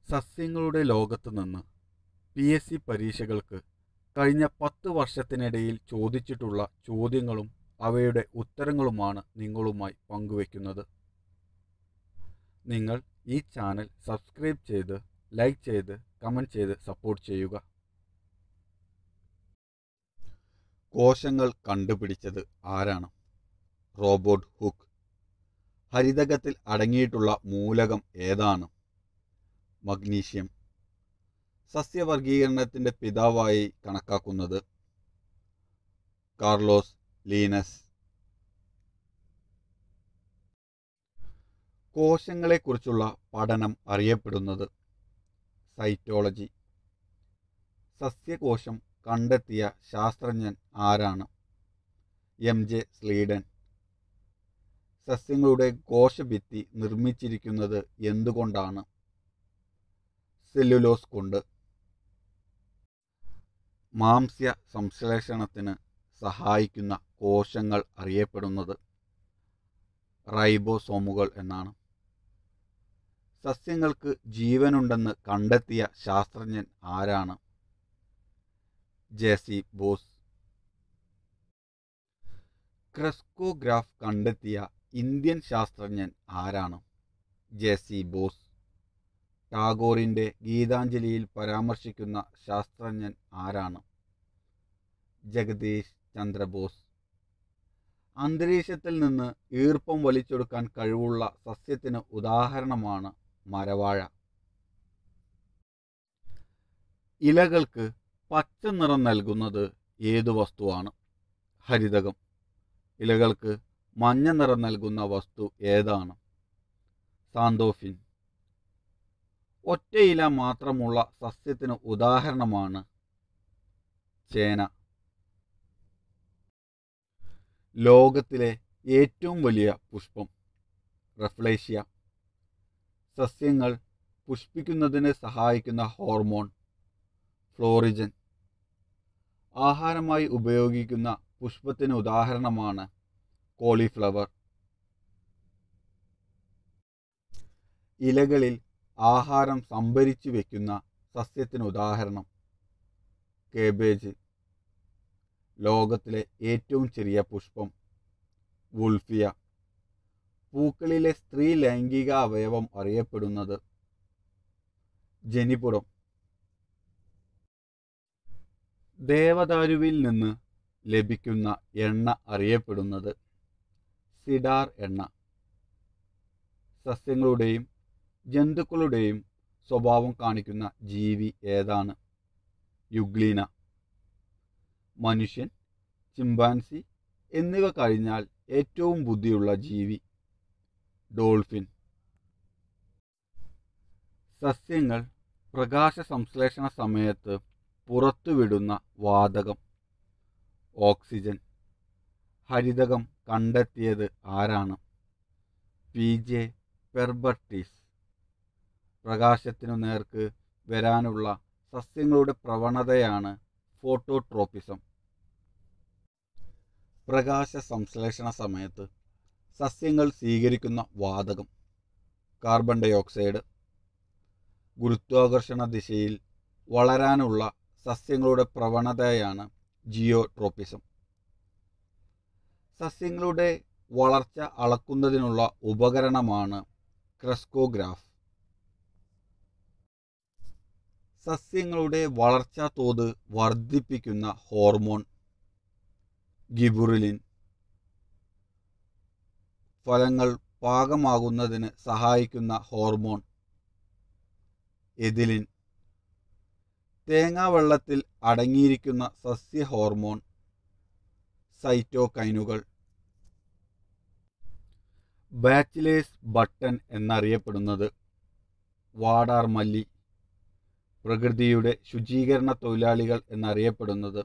സസ്യങ്ങളുടെ ലോകത്ത് നിന്ന് പി എസ് സി പരീക്ഷകൾക്ക് കഴിഞ്ഞ പത്ത് വർഷത്തിനിടയിൽ ചോദിച്ചിട്ടുള്ള ചോദ്യങ്ങളും അവയുടെ ഉത്തരങ്ങളുമാണ് നിങ്ങളുമായി പങ്കുവയ്ക്കുന്നത് നിങ്ങൾ ഈ ചാനൽ സബ്സ്ക്രൈബ് ചെയ്ത് ലൈക്ക് ചെയ്ത് കമൻറ്റ് ചെയ്ത് സപ്പോർട്ട് ചെയ്യുക കോശങ്ങൾ കണ്ടുപിടിച്ചത് ആരാണ് റോബോട്ട് ഹുക്ക് ഹരിതകത്തിൽ അടങ്ങിയിട്ടുള്ള മൂലകം ഏതാണ് മഗ്നീഷ്യം സസ്യവർഗീകരണത്തിൻ്റെ പിതാവായി കണക്കാക്കുന്നത് കാർലോസ് ലീനസ് കോശങ്ങളെക്കുറിച്ചുള്ള പഠനം അറിയപ്പെടുന്നത് സൈറ്റോളജി സസ്യകോശം കണ്ടെത്തിയ ശാസ്ത്രജ്ഞൻ ആരാണ് എം ജെ സ്ലീഡൻ സസ്യങ്ങളുടെ കോശഭിത്തി നിർമ്മിച്ചിരിക്കുന്നത് എന്തുകൊണ്ടാണ് സെല്ലുലോസ് കൊണ്ട് മാംസ്യ സംശ്ലേഷണത്തിന് സഹായിക്കുന്ന കോശങ്ങൾ അറിയപ്പെടുന്നത് റൈബോസോമുകൾ എന്നാണ് സസ്യങ്ങൾക്ക് ജീവനുണ്ടെന്ന് കണ്ടെത്തിയ ശാസ്ത്രജ്ഞൻ ആരാണ് ജെസി ബോസ് ക്രെസ്കോഗ്രാഫ് കണ്ടെത്തിയ ഇന്ത്യൻ ശാസ്ത്രജ്ഞൻ ആരാണ് ജെസി ബോസ് ടാഗോറിൻ്റെ ഗീതാഞ്ജലിയിൽ പരാമർശിക്കുന്ന ശാസ്ത്രജ്ഞൻ ആരാണ് ജഗദീഷ് ചന്ദ്രബോസ് അന്തരീക്ഷത്തിൽ നിന്ന് ഈർപ്പം വലിച്ചെടുക്കാൻ കഴിവുള്ള സസ്യത്തിന് ഉദാഹരണമാണ് മരവാഴ ഇലകൾക്ക് പച്ച നിറം നൽകുന്നത് ഏതു വസ്തുവാണ് ഹരിതകം ഇലകൾക്ക് മഞ്ഞ നിറം നൽകുന്ന വസ്തു ഏതാണ് സാന്തോഫിൻ ഒറ്റയില മാത്രമുള്ള സസ്യത്തിന് ഉദാഹരണമാണ് ചേന ലോകത്തിലെ ഏറ്റവും വലിയ പുഷ്പം റെഫ്ലേഷ്യ സസ്യങ്ങൾ പുഷ്പിക്കുന്നതിന് സഹായിക്കുന്ന ഹോർമോൺ ഫ്ലോറിജൻ ആഹാരമായി ഉപയോഗിക്കുന്ന പുഷ്പത്തിന് ഉദാഹരണമാണ് കോളിഫ്ലവർ ഇലകളിൽ ആഹാരം സംഭരിച്ചു വെക്കുന്ന സസ്യത്തിന് ഉദാഹരണം കേബേജ് ലോകത്തിലെ ഏറ്റവും ചെറിയ പുഷ്പം വുൾഫിയ പൂക്കളിലെ സ്ത്രീ ലൈംഗിക അവയവം അറിയപ്പെടുന്നത് ജനിപുടം ദേവദാരുവിൽ നിന്ന് ലഭിക്കുന്ന എണ്ണ അറിയപ്പെടുന്നത് സിഡാർ എണ്ണ സസ്യങ്ങളുടെയും ജന്തുക്കളുടെയും സ്വഭാവം കാണിക്കുന്ന ജീവി ഏതാണ് യുഗ്ലീന മനുഷ്യൻ ചിമ്പാൻസി എന്നിവ കഴിഞ്ഞാൽ ഏറ്റവും ബുദ്ധിയുള്ള ജീവി ഡോൾഫിൻ സസ്യങ്ങൾ പ്രകാശ സംശ്ലേഷണ സമയത്ത് പുറത്തുവിടുന്ന വാതകം ഓക്സിജൻ ഹരിതകം കണ്ടെത്തിയത് ആരാണ് പി ജെ പെർബർട്ടീസ് പ്രകാശത്തിനു നേർക്ക് വരാനുള്ള സസ്യങ്ങളുടെ പ്രവണതയാണ് ഫോട്ടോട്രോപ്പിസം പ്രകാശ സംശ്ലേഷണ സമയത്ത് സസ്യങ്ങൾ സ്വീകരിക്കുന്ന വാതകം കാർബൺ ഡൈ ഓക്സൈഡ് ഗുരുത്വാകർഷണ ദിശയിൽ വളരാനുള്ള സസ്യങ്ങളുടെ പ്രവണതയാണ് ജിയോട്രോപ്പിസം സസ്യങ്ങളുടെ വളർച്ച അളക്കുന്നതിനുള്ള ഉപകരണമാണ് ക്രെസ്കോഗ്രാഫ് സസ്യങ്ങളുടെ വളർച്ചാ തോത് വർദ്ധിപ്പിക്കുന്ന ഹോർമോൺ ഗിബുറിലിൻ ഫലങ്ങൾ പാകമാകുന്നതിന് സഹായിക്കുന്ന ഹോർമോൺ എതിലിൻ തേങ്ങാവെള്ളത്തിൽ അടങ്ങിയിരിക്കുന്ന സസ്യ ഹോർമോൺ സൈറ്റോകൈനുകൾ ബാച്ചിലേഴ്സ് ബട്ടൺ എന്നറിയപ്പെടുന്നത് വാടാർ മല്ലി പ്രകൃതിയുടെ ശുചീകരണ തൊഴിലാളികൾ എന്നറിയപ്പെടുന്നത്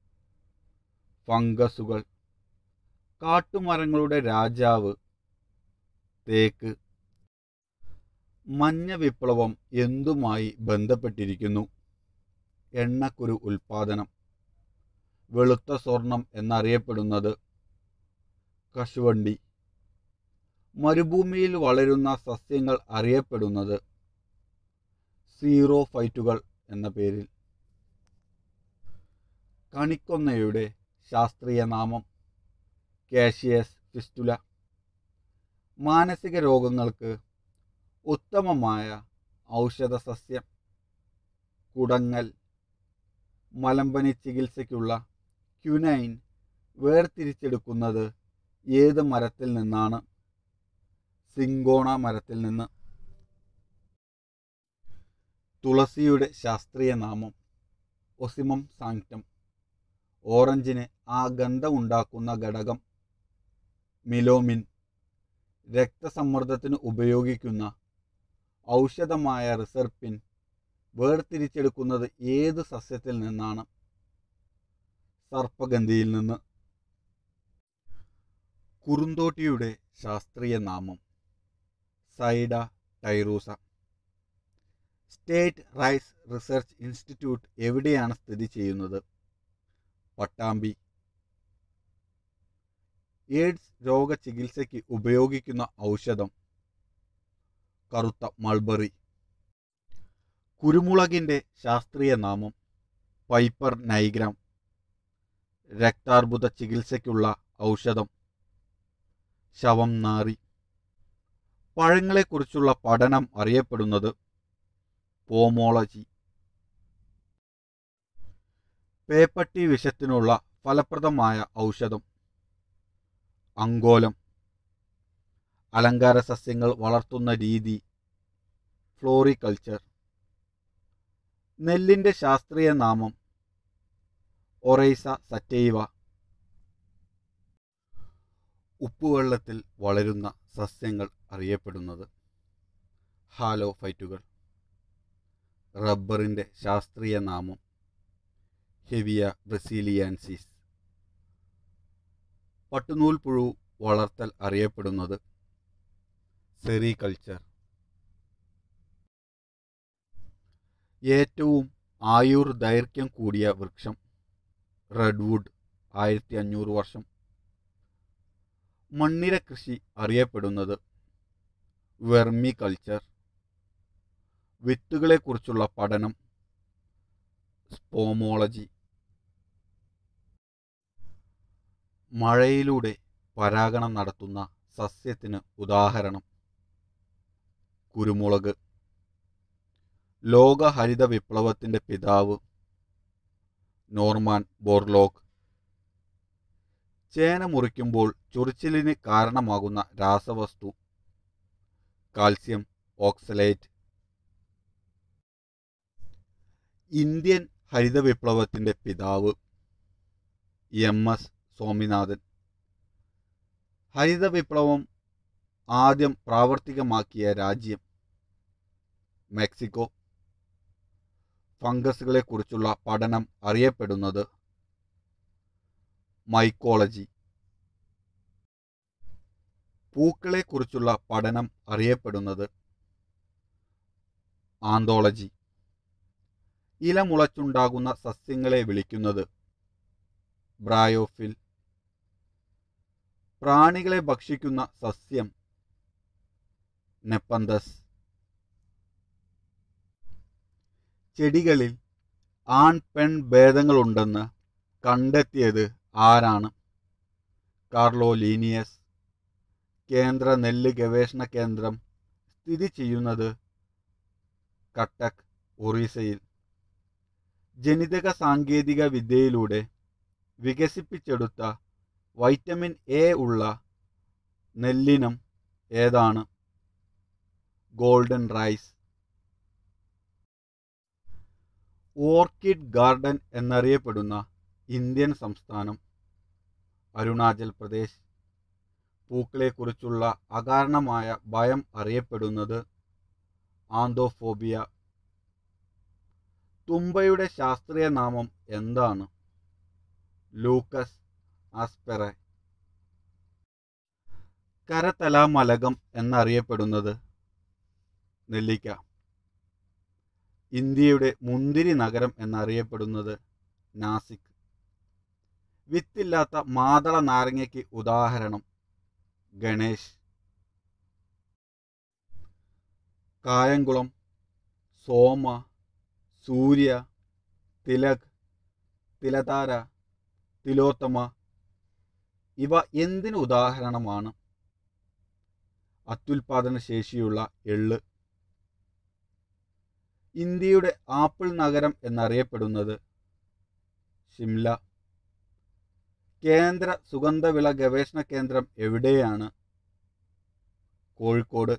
ഫംഗസുകൾ കാട്ടുമരങ്ങളുടെ രാജാവ് തേക്ക് മഞ്ഞ വിപ്ലവം എന്തുമായി ബന്ധപ്പെട്ടിരിക്കുന്നു എണ്ണക്കുരു ഉൽപാദനം വെളുത്ത സ്വർണം എന്നറിയപ്പെടുന്നത് കശുവണ്ടി മരുഭൂമിയിൽ വളരുന്ന സസ്യങ്ങൾ അറിയപ്പെടുന്നത് സീറോ ഫൈറ്റുകൾ എന്ന പേരിൽ കണിക്കൊന്നയുടെ ശാസ്ത്രീയ നാമം കാഷിയസ് ഫിസ്റ്റുല മാനസിക രോഗങ്ങൾക്ക് ഉത്തമമായ ഔഷധ സസ്യം കുടങ്ങൽ മലമ്പനി ചികിത്സയ്ക്കുള്ള ക്യുനൈൻ വേർതിരിച്ചെടുക്കുന്നത് ഏത് മരത്തിൽ നിന്നാണ് സിങ്കോണ മരത്തിൽ നിന്ന് തുളസിയുടെ ശാസ്ത്രീയ നാമം ഒസിമം സാങ്ക്ടം ഓറഞ്ചിന് ആ ഗന്ധമുണ്ടാക്കുന്ന ഘടകം മിലോമിൻ രക്തസമ്മർദ്ദത്തിന് ഉപയോഗിക്കുന്ന ഔഷധമായ റിസർപ്പിൻ വേർതിരിച്ചെടുക്കുന്നത് ഏത് സസ്യത്തിൽ നിന്നാണ് സർപ്പഗന്ധിയിൽ നിന്ന് കുറുന്തോട്ടിയുടെ ശാസ്ത്രീയ നാമം സൈഡ ടൈറൂസ സ്റ്റേറ്റ് റൈസ് റിസർച്ച് ഇൻസ്റ്റിറ്റ്യൂട്ട് എവിടെയാണ് സ്ഥിതി ചെയ്യുന്നത് പട്ടാമ്പി എയ്ഡ്സ് രോഗചികിത്സയ്ക്ക് ഉപയോഗിക്കുന്ന ഔഷധം കറുത്ത മൾബറി കുരുമുളകിൻ്റെ ശാസ്ത്രീയ നാമം പൈപ്പർ നൈഗ്രാം രക്താർബുദ ചികിത്സയ്ക്കുള്ള ഔഷധം ശവം നാറി പഴങ്ങളെക്കുറിച്ചുള്ള പഠനം അറിയപ്പെടുന്നത് പോമോളജി പേപ്പട്ടി വിഷത്തിനുള്ള ഫലപ്രദമായ ഔഷധം അങ്കോലം അലങ്കാര സസ്യങ്ങൾ വളർത്തുന്ന രീതി ഫ്ലോറികൾച്ചർ നെല്ലിൻ്റെ ശാസ്ത്രീയ നാമം ഒറൈസ സറ്റൈവ ഉപ്പുവെള്ളത്തിൽ വളരുന്ന സസ്യങ്ങൾ അറിയപ്പെടുന്നത് ഹാലോഫൈറ്റുകൾ റബ്ബറിൻ്റെ ശാസ്ത്രീയ നാമം ഹെവിയ ബ്രസീലിയാൻസിസ് പട്ടുനൂൽ പുഴു വളർത്തൽ അറിയപ്പെടുന്നത് സെറികൾച്ചർ ഏറ്റവും ആയുർ ദൈർഘ്യം കൂടിയ വൃക്ഷം റെഡ്വുഡ് ആയിരത്തി അഞ്ഞൂറ് വർഷം മണ്ണിര കൃഷി അറിയപ്പെടുന്നത് വെർമി കൾച്ചർ വിത്തുകളെക്കുറിച്ചുള്ള പഠനം സ്പോമോളജി മഴയിലൂടെ പരാഗണം നടത്തുന്ന സസ്യത്തിന് ഉദാഹരണം കുരുമുളക് ലോക ഹരിത വിപ്ലവത്തിൻ്റെ പിതാവ് നോർമാൻ ബോർലോഗ് ചേന മുറിക്കുമ്പോൾ ചൊറിച്ചിലിന് കാരണമാകുന്ന രാസവസ്തു കാൽസ്യം ഓക്സലേറ്റ് ഇന്ത്യൻ ഹരിത വിപ്ലവത്തിൻ്റെ പിതാവ് എം എസ് സ്വാമിനാഥൻ ഹരിത വിപ്ലവം ആദ്യം പ്രാവർത്തികമാക്കിയ രാജ്യം മെക്സിക്കോ ഫംഗസുകളെക്കുറിച്ചുള്ള പഠനം അറിയപ്പെടുന്നത് മൈക്കോളജി പൂക്കളെക്കുറിച്ചുള്ള പഠനം അറിയപ്പെടുന്നത് ആന്തോളജി ഇല മുളച്ചുണ്ടാകുന്ന സസ്യങ്ങളെ വിളിക്കുന്നത് ബ്രായോഫിൽ പ്രാണികളെ ഭക്ഷിക്കുന്ന സസ്യം നെപ്പന്തസ് ചെടികളിൽ ആൺ പെൺ ഭേദങ്ങളുണ്ടെന്ന് കണ്ടെത്തിയത് ആരാണ് കാർലോ ലീനിയസ് കേന്ദ്ര നെല്ല് ഗവേഷണ കേന്ദ്രം സ്ഥിതി ചെയ്യുന്നത് കട്ടക് ഒറീസയിൽ ജനിതക സാങ്കേതിക വിദ്യയിലൂടെ വികസിപ്പിച്ചെടുത്ത വൈറ്റമിൻ എ ഉള്ള നെല്ലിനം ഏതാണ് ഗോൾഡൻ റൈസ് ഓർക്കിഡ് ഗാർഡൻ എന്നറിയപ്പെടുന്ന ഇന്ത്യൻ സംസ്ഥാനം അരുണാചൽ പ്രദേശ് പൂക്കളെക്കുറിച്ചുള്ള അകാരണമായ ഭയം അറിയപ്പെടുന്നത് ആന്തോഫോബിയ തുമ്പയുടെ ശാസ്ത്രീയ നാമം എന്താണ് ലൂക്കസ് ആസ്പെറെ കരതലാമലകം എന്നറിയപ്പെടുന്നത് നെല്ലിക്ക ഇന്ത്യയുടെ മുന്തിരി നഗരം എന്നറിയപ്പെടുന്നത് നാസിക് വിത്തില്ലാത്ത മാതള നാരങ്ങയ്ക്ക് ഉദാഹരണം ഗണേഷ് കായംകുളം സോമ സൂര്യ തിലക് തിലതാര തിലോത്തമ ഇവ എന്തിന് ഉദാഹരണമാണ് അത്യുൽപാദന ശേഷിയുള്ള എള്ള് ഇന്ത്യയുടെ ആപ്പിൾ നഗരം എന്നറിയപ്പെടുന്നത് ഷിംല കേന്ദ്ര സുഗന്ധവിള ഗവേഷണ കേന്ദ്രം എവിടെയാണ് കോഴിക്കോട്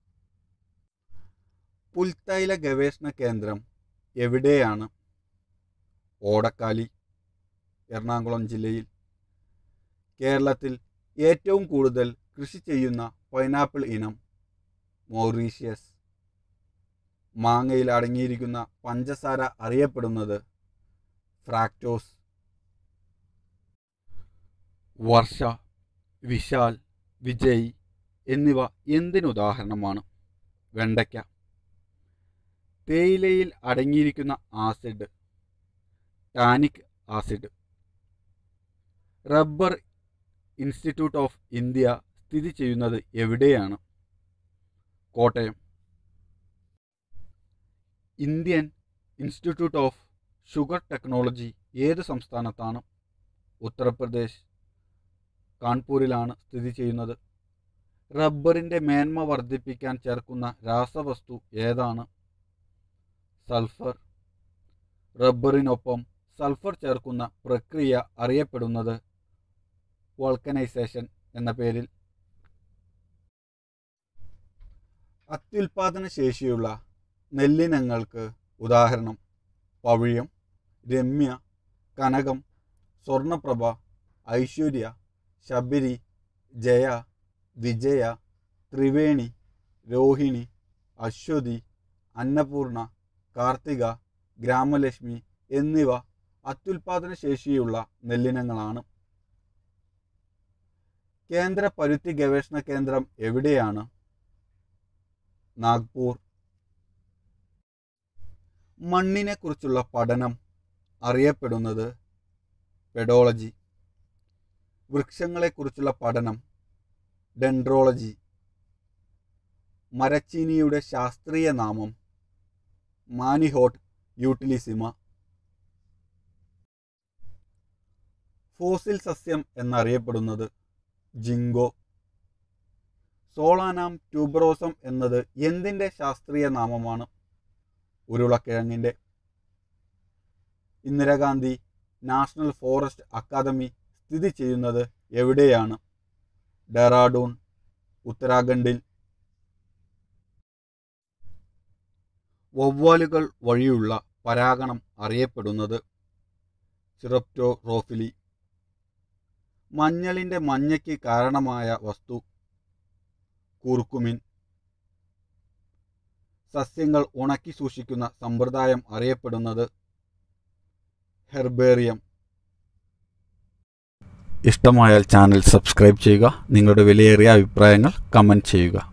പുൽത്തൈല ഗവേഷണ കേന്ദ്രം എവിടെയാണ് ഓടക്കാലി എറണാകുളം ജില്ലയിൽ കേരളത്തിൽ ഏറ്റവും കൂടുതൽ കൃഷി ചെയ്യുന്ന പൈനാപ്പിൾ ഇനം മൗറീഷ്യസ് മാങ്ങയിൽ അടങ്ങിയിരിക്കുന്ന പഞ്ചസാര അറിയപ്പെടുന്നത് ഫ്രാക്ടോസ് വർഷ വിശാൽ വിജയ് എന്നിവ എന്തിനുദാഹരണമാണ് വെണ്ടയ്ക്ക തേയിലയിൽ അടങ്ങിയിരിക്കുന്ന acid tannic acid rubber institute of India സ്ഥിതി ചെയ്യുന്നത് എവിടെയാണ് Kottayam Indian institute of sugar technology ഏത് സംസ്ഥാനത്താണ് ഉത്തർപ്രദേശ് കാൺപൂരിലാണ് സ്ഥിതി ചെയ്യുന്നത് റബ്ബറിൻ്റെ മേന്മ വർദ്ധിപ്പിക്കാൻ ചേർക്കുന്ന രാസവസ്തു ഏതാണ് സൾഫർ റബ്ബറിനൊപ്പം സൾഫർ ചേർക്കുന്ന പ്രക്രിയ അറിയപ്പെടുന്നത് വോൾക്കനൈസേഷൻ എന്ന പേരിൽ അത്യുൽപാദന ശേഷിയുള്ള നെല്ലിനങ്ങൾക്ക് ഉദാഹരണം പവിഴം രമ്യ കനകം സ്വർണപ്രഭ ഐശ്വര്യ ശബരി ജയ വിജയ ത്രിവേണി രോഹിണി അശ്വതി അന്നപൂർണ കാർത്തിക ഗ്രാമലക്ഷ്മി എന്നിവ അത്യുൽപാദന ശേഷിയുള്ള നെല്ലിനങ്ങളാണ് കേന്ദ്ര പരുത്തി ഗവേഷണ കേന്ദ്രം എവിടെയാണ് നാഗ്പൂർ മണ്ണിനെക്കുറിച്ചുള്ള പഠനം അറിയപ്പെടുന്നത് പെഡോളജി വൃക്ഷങ്ങളെക്കുറിച്ചുള്ള പഠനം ഡെൻഡ്രോളജി മരച്ചീനിയുടെ ശാസ്ത്രീയ നാമം മാനിഹോട്ട് യൂട്ടിലിസിമ ഫോസിൽ സസ്യം എന്നറിയപ്പെടുന്നത് ജിങ്കോ സോളാനാം ട്യൂബറോസം എന്നത് എന്തിൻ്റെ ശാസ്ത്രീയ നാമമാണ് ഉരുളക്കിഴങ്ങിൻ്റെ ഇന്ദിരാഗാന്ധി നാഷണൽ ഫോറസ്റ്റ് അക്കാദമി സ്ഥിതി ചെയ്യുന്നത് എവിടെയാണ് ഡെറാഡൂൺ ഉത്തരാഖണ്ഡിൽ വവ്വാലുകൾ വഴിയുള്ള പരാഗണം അറിയപ്പെടുന്നത് സിറപ്റ്റോ റോഫിലി മഞ്ഞളിൻ്റെ മഞ്ഞയ്ക്ക് കാരണമായ വസ്തു കൂർക്കുമിൻ സസ്യങ്ങൾ ഉണക്കി സൂക്ഷിക്കുന്ന സമ്പ്രദായം അറിയപ്പെടുന്നത് ഹെർബേറിയം ഇഷ്ടമായാൽ ചാനൽ സബ്സ്ക്രൈബ് ചെയ്യുക നിങ്ങളുടെ വിലയേറിയ അഭിപ്രായങ്ങൾ കമൻറ്റ് ചെയ്യുക